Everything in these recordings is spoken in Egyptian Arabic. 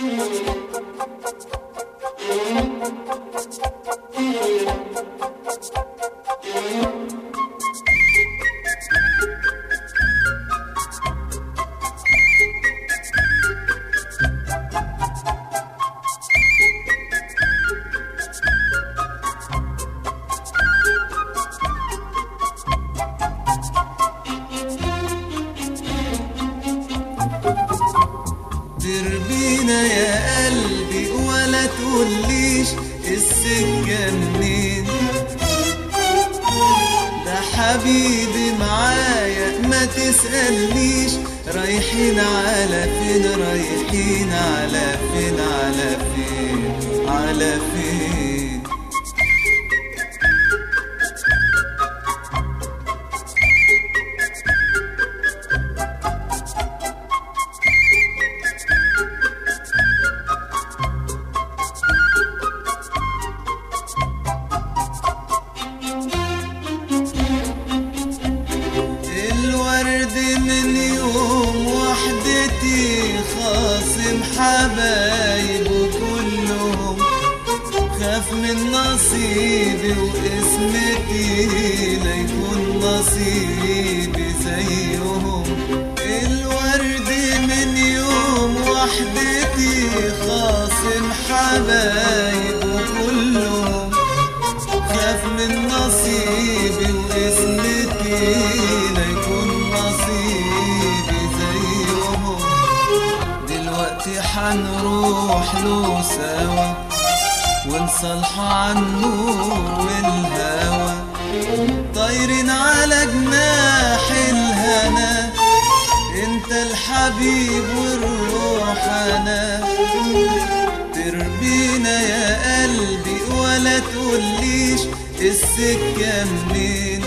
تربينا يا قلبي ولا تقوليش السكة منين ده حبيبي معايا ما تسألنيش رايحين على فين رايحين على فين على فين على فين الورد من يوم وحدتي خاصم حبايبه كلهم خاف من نصيبي واسمتي ليكون نصيبي زيهم الورد من يوم وحدتي خاصم حبايبه كلهم خاف من نصيبي واسمتي ليكون نصيبي زيهم دلوقتي حنروح له سوا ونصلح عن النور والهوى طايرين على جناح الهنا انت الحبيب والروح انا تربينا يا قلبي ولا تقوليش السكة منين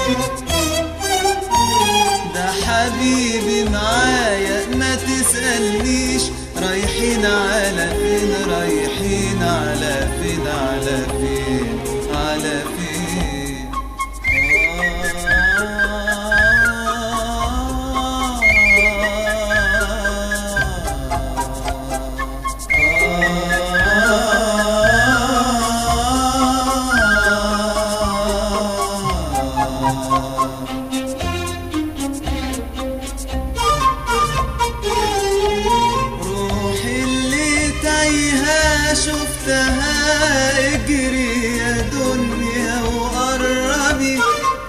ده حبيبي معايا ما تسألنيش رايحين على فين رايحين على فين على فين على فين روحي اللي تايهة شفتها اجري يا دنيا وقربي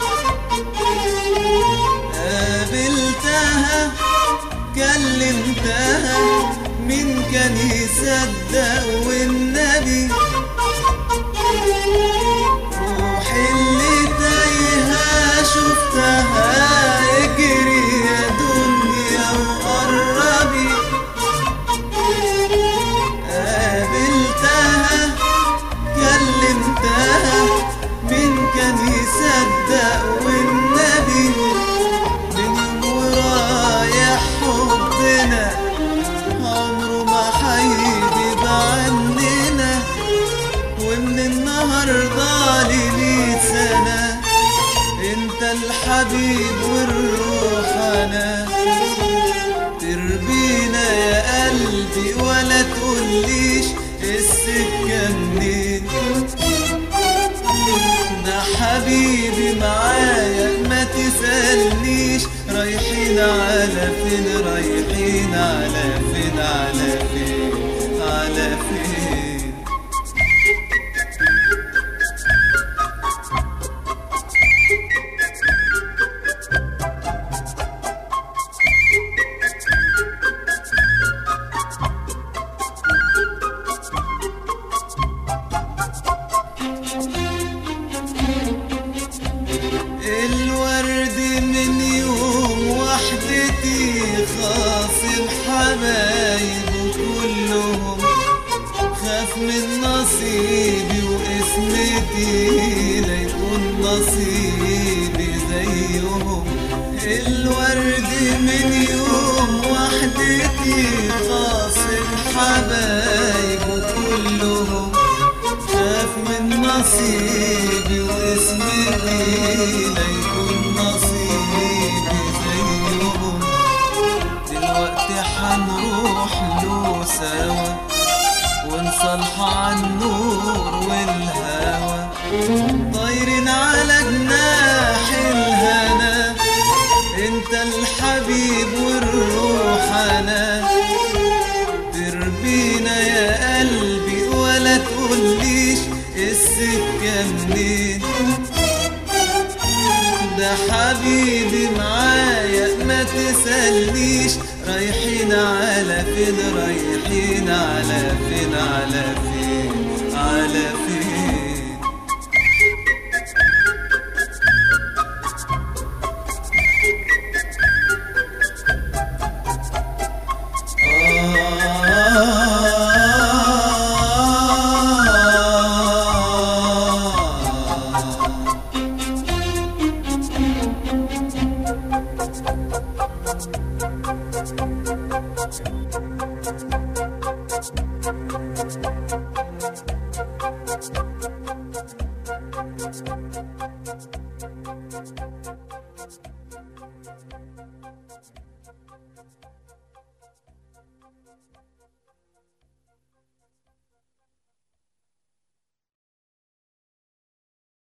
قابلتها كلمتها مين كان يصدق والنبي روحي اللي تايهة شفتها اجري يا دنيا وقربي قابلتها كلمتها مين كان يصدق والنبي من ورايح حبنا عمره ما هيغيب عننا ومن النهارده لمية سنة انت الحبيب والروح انا تربينا يا قلبي ولا تقوليش السكة منين ده حبيبي معايا ما تسألنيش رايحين على فين رايحين على فين على فين على فين الورد من يوم وحدتي خاصم حبايبه كلهم خاف من نصيبي واسمتي ليكون نصيبي زيهم الورد من يوم وحدتي خاصم حبايبه كلهم خاف من نصيبي واسمتي ليكون نصيبي زيهم دلوقتي حنروح له سوا طايرين على جناح الهنا انت الحبيب والروح انا تربينا يا قلبي ولا تقوليش السكة منين ده حبيبي معايا ما تسألنيش رايحين على فين رايحين على فين على فين على فين آه Thank you.